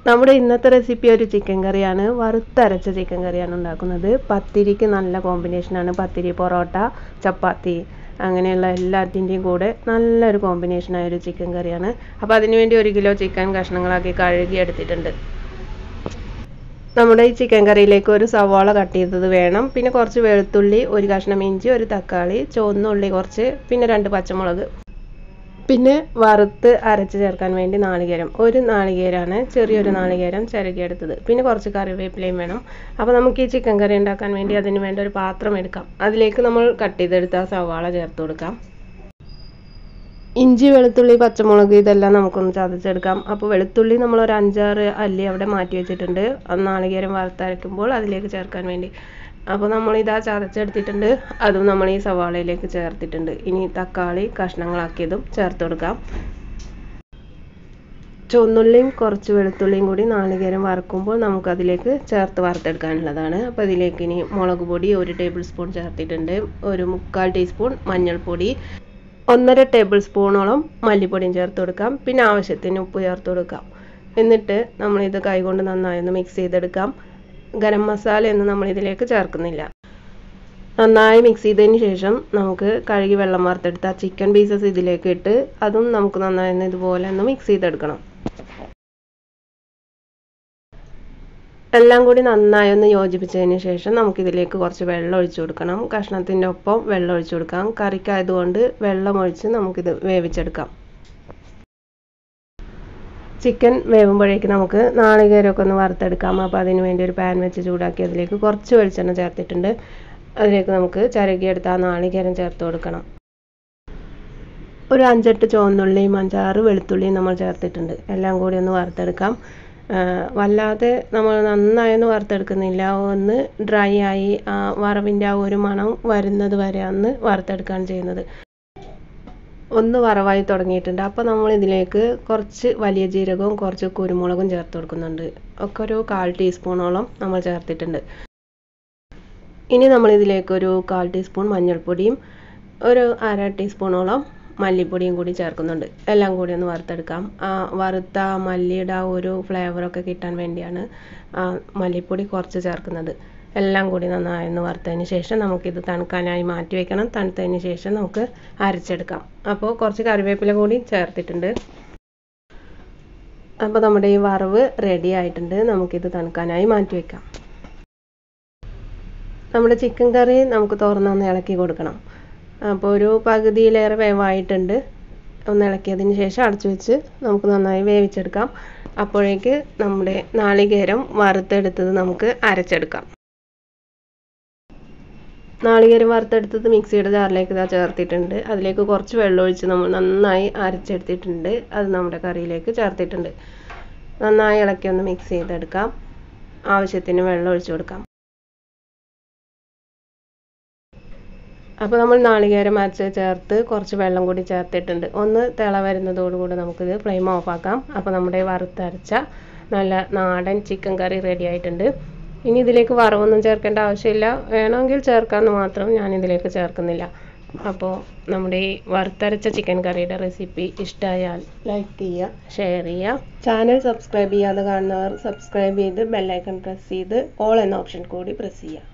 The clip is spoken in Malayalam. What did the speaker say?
നമ്മുടെ ഇന്നത്തെ റെസിപ്പി ഒരു ചിക്കൻ കറിയാണ് വറുത്തരച്ച ചിക്കൻ കറിയാണ് ഉണ്ടാക്കുന്നത് പത്തിരിക്ക് നല്ല കോമ്പിനേഷനാണ് പത്തിരി പൊറോട്ട ചപ്പാത്തി അങ്ങനെയുള്ള എല്ലാത്തിൻ്റെയും കൂടെ നല്ലൊരു കോമ്പിനേഷനായ ഒരു ചിക്കൻ കറിയാണ് അപ്പോൾ അതിനുവേണ്ടി ഒരു കിലോ ചിക്കൻ കഷ്ണങ്ങളാക്കി കഴുകി എടുത്തിട്ടുണ്ട് നമ്മുടെ ഈ ചിക്കൻ കറിയിലേക്ക് ഒരു സവാള കട്ട് ചെയ്തത് വേണം പിന്നെ കുറച്ച് വെളുത്തുള്ളി ഒരു കഷ്ണം ഇഞ്ചി ഒരു തക്കാളി ചുവന്ന ഉള്ളി കുറച്ച് പിന്നെ രണ്ട് പച്ചമുളക് പിന്നെ വറുത്ത് അരച്ച് ചേർക്കാൻ വേണ്ടി നാളികേരം ഒരു നാളികേരമാണ് ചെറിയൊരു നാളികേരം ചിരകിയെടുത്തത് പിന്നെ കുറച്ച് കറിവേപ്പിലയും വേണം അപ്പോൾ നമുക്ക് ഈ ചിക്കൻ കറി ഉണ്ടാക്കാൻ വേണ്ടി അതിന് വേണ്ട ഒരു പാത്രം എടുക്കാം അതിലേക്ക് നമ്മൾ കട്ട് ചെയ്തെടുത്ത സവാള ചേർത്ത് കൊടുക്കാം ഇഞ്ചി വെളുത്തുള്ളി പച്ചമുളക് ഇതെല്ലാം നമുക്കൊന്ന് ചതച്ചെടുക്കാം അപ്പോൾ വെളുത്തുള്ളി നമ്മൾ ഒരു അഞ്ചാറ് അല്ലി അവിടെ മാറ്റി വെച്ചിട്ടുണ്ട് നാളികേരം വറുത്തരയ്ക്കുമ്പോൾ അതിലേക്ക് ചേർക്കാൻ വേണ്ടി അപ്പോൾ നമ്മൾ ഇതാ ചതച്ചെടുത്തിട്ടുണ്ട് അതും നമ്മൾ ഈ സവാളയിലേക്ക് ചേർത്തിട്ടുണ്ട് ഇനി തക്കാളി കഷ്ണങ്ങളാക്കിയതും ചേർത്ത് കൊടുക്കാം ചുവന്നുള്ളിയും കുറച്ച് വെളുത്തുള്ളിയും കൂടി നാളികേരം വറക്കുമ്പോൾ നമുക്കതിലേക്ക് ചേർത്ത് വറുത്തെടുക്കാനുള്ളതാണ് അപ്പോൾ ഇതിലേക്ക് ഇനി മുളക് പൊടി ഒരു ടേബിൾ സ്പൂൺ ചേർത്തിട്ടുണ്ട് ഒരു മുക്കാൽ ടീസ്പൂൺ മഞ്ഞൾപ്പൊടി ഒന്നര ടേബിൾ സ്പൂണോളം മല്ലിപ്പൊടിയും ചേർത്ത് കൊടുക്കാം പിന്നെ ആവശ്യത്തിന് ഉപ്പ് ചേർത്ത് കൊടുക്കാം എന്നിട്ട് നമ്മളിത് കൈകൊണ്ട് നന്നായി ഒന്ന് മിക്സ് ചെയ്തെടുക്കാം ഗരം മസാല ഒന്നും നമ്മൾ ഇതിലേക്ക് ചേർക്കുന്നില്ല നന്നായി മിക്സ് ചെയ്തതിന് ശേഷം നമുക്ക് കഴുകി വെള്ളം വാർത്തെടുത്ത ചിക്കൻ പീസസ് ഇതിലേക്ക് ഇട്ട് അതും നമുക്ക് നന്നായി ഒന്ന് ഇതുപോലെ ഒന്ന് മിക്സ് ചെയ്തെടുക്കണം എല്ലാം കൂടി നന്നായി ഒന്ന് യോജിപ്പിച്ചതിന് ശേഷം നമുക്കിതിലേക്ക് കുറച്ച് വെള്ളം ഒഴിച്ചു കൊടുക്കണം കഷ്ണത്തിൻ്റെ ഒപ്പം വെള്ളം ഒഴിച്ചു കൊടുക്കാം കറിക്കായതുകൊണ്ട് വെള്ളം ഒഴിച്ച് നമുക്കിത് വേവിച്ചെടുക്കാം ചിക്കൻ വേവുമ്പോഴേക്ക് നമുക്ക് നാളികേരമൊക്കെ ഒന്ന് വറുത്തെടുക്കാം അപ്പോൾ അതിന് വേണ്ടി ഒരു പാൻ വെച്ച് ചൂടാക്കി അതിലേക്ക് കുറച്ച് വെളിച്ചെണ്ണ ചേർത്തിട്ടുണ്ട് അതിലേക്ക് നമുക്ക് ചരകിയെടുത്ത ആ നാളികേരം ചേർത്ത് കൊടുക്കണം ഒരു അഞ്ചെട്ട് ചുവന്നുള്ളിയും അഞ്ചാറ് വെളുത്തുള്ളിയും നമ്മൾ ചേർത്തിട്ടുണ്ട് എല്ലാം കൂടി ഒന്ന് വറുത്തെടുക്കാം വല്ലാതെ നമ്മൾ നന്നായി ഒന്ന് വറുത്തെടുക്കുന്നില്ല ഒന്ന് ഡ്രൈ ആയി ആ വറവിൻ്റെ ആ ഒരു മണം വരുന്നത് വരെ ഒന്ന് വറുത്തെടുക്കുകയാണ് ചെയ്യുന്നത് ഒന്ന് വറവായി തുടങ്ങിയിട്ടുണ്ട് അപ്പോൾ നമ്മൾ ഇതിലേക്ക് കുറച്ച് വലിയ ജീരകവും കുറച്ച് കുരുമുളകും ചേർത്ത് കൊടുക്കുന്നുണ്ട് ഒക്കെ ഒരു കാൽ ടീസ്പൂണോളം നമ്മൾ ചേർത്തിട്ടുണ്ട് ഇനി നമ്മൾ ഇതിലേക്ക് ഒരു കാൽ ടീസ്പൂൺ മഞ്ഞൾപ്പൊടിയും ഒരു അര ടീസ്പൂണോളം മല്ലിപ്പൊടിയും കൂടി ചേർക്കുന്നുണ്ട് എല്ലാം കൂടി ഒന്ന് വറുത്തെടുക്കാം ആ വറുത്ത മല്ലിയുടെ ആ ഒരു ഫ്ലേവറൊക്കെ കിട്ടാൻ വേണ്ടിയാണ് ആ മല്ലിപ്പൊടി കുറച്ച് ചേർക്കുന്നത് എല്ലാം കൂടി നന്നായി ഒന്ന് വറുത്തതിന് ശേഷം നമുക്കിത് തണുക്കാനായി മാറ്റി വെക്കണം തണുത്തതിന് ശേഷം നമുക്ക് അരച്ചെടുക്കാം അപ്പോൾ കുറച്ച് കറിവേപ്പില കൂടി ചേർത്തിട്ടുണ്ട് അപ്പോൾ നമ്മുടെ ഈ വറവ് റെഡി ആയിട്ടുണ്ട് നമുക്കിത് തണുക്കാനായി മാറ്റി വെക്കാം നമ്മുടെ ചിക്കൻ കറി നമുക്ക് തുറന്നൊന്ന് ഇളക്കി കൊടുക്കണം അപ്പോൾ ഒരു പകുതിയിലേറെ വേവായിട്ടുണ്ട് ഒന്ന് ഇളക്കിയതിന് ശേഷം അടച്ചു വെച്ച് നമുക്ക് നന്നായി വേവിച്ചെടുക്കാം അപ്പോഴേക്ക് നമ്മുടെ നാളികേരം വറുത്തെടുത്തത് നമുക്ക് അരച്ചെടുക്കാം നാളികേരം വറുത്തെടുത്തത് മിക്സിയുടെ ജാറിലേക്ക് ഇതാ ചേർത്തിട്ടുണ്ട് അതിലേക്ക് കുറച്ച് വെള്ളം ഒഴിച്ച് നമ്മൾ നന്നായി അരച്ചെടുത്തിട്ടുണ്ട് അത് നമ്മുടെ കറിയിലേക്ക് ചേർത്തിട്ടുണ്ട് നന്നായി ഇളക്കി ഒന്ന് മിക്സ് ചെയ്തെടുക്കാം ആവശ്യത്തിന് വെള്ളം ഒഴിച്ചു കൊടുക്കാം അപ്പോൾ നമ്മൾ നാളികേരം അരച്ച് ചേർത്ത് കുറച്ച് വെള്ളം കൂടി ചേർത്തിട്ടുണ്ട് ഒന്ന് തിള വരുന്നതോടുകൂടി നമുക്കിത് ഫ്ലെയിം ഓഫ് ആക്കാം അപ്പോൾ നമ്മുടെ വറുത്തരച്ച നല്ല നാടൻ ചിക്കൻ കറി റെഡി ആയിട്ടുണ്ട് ഇനി ഇതിലേക്ക് വറവൊന്നും ചേർക്കേണ്ട ആവശ്യമില്ല വേണമെങ്കിൽ ചേർക്കാമെന്ന് മാത്രം ഞാൻ ഇതിലേക്ക് ചേർക്കുന്നില്ല അപ്പോൾ നമ്മുടെ ഈ വറുത്തരച്ച ചിക്കൻ കറിയുടെ റെസിപ്പി ഇഷ്ടമായാൽ ലൈക്ക് ചെയ്യുക ഷെയർ ചെയ്യുക ചാനൽ സബ്സ്ക്രൈബ് ചെയ്യാതെ കാണുന്നവർ സബ്സ്ക്രൈബ് ചെയ്ത് ബെല്ലൈക്കൺ പ്രസ് ചെയ്ത് ഓൾ എന്ന ഓപ്ഷൻ കൂടി പ്രസ് ചെയ്യുക